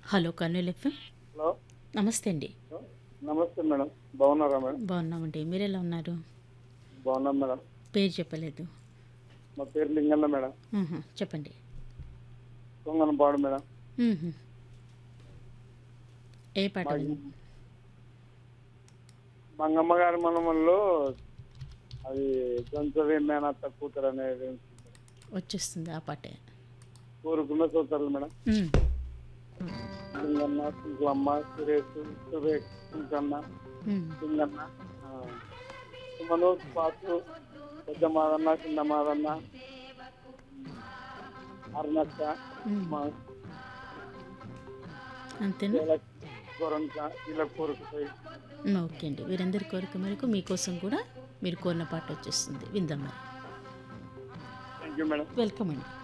Hello Kurnool FM hello నమస్తే అండి నమస్తే మేడం బాగున్నారా మేడం బాగున్నామండి మీరు ఎలా ఉన్నారు బాగున్నాం మేడం పేరు చెప్పలేదు మా పేరు లింగన్న మేడం ఆహా, చెప్పండి కొంగనపాడు మేడం మ్మ్హ. ఏ పాట మా విన్- మంగమ్మ గారి మనమల్లో అది గంచవి మేనత్త కూతురు అనేది వచ్చేస్తుంది ఆ పాటే కోరుకున్న సోదరులు మేడం మ్మ్. లింగన్న సింకులమ్మ సురేష్ సురేష్ సింకన్న మ్మ్. లింగన్న ఆ, సుమను పాసు పెద్ద మాదన్న చిన్న మాదన్న అరుణక్క మ్మ్. మా అంతేనా గోరంక ఇలా కోరుకుపోయి మ్మ్, ఓకే అండి వీరందరి కోరిక మేరకు మీకోసం కూడా మీరు కోరిన పాట వచ్చేస్తుంది విందాం మరి థ్యాంక్ యూ మేడం వెల్కమ్ అండి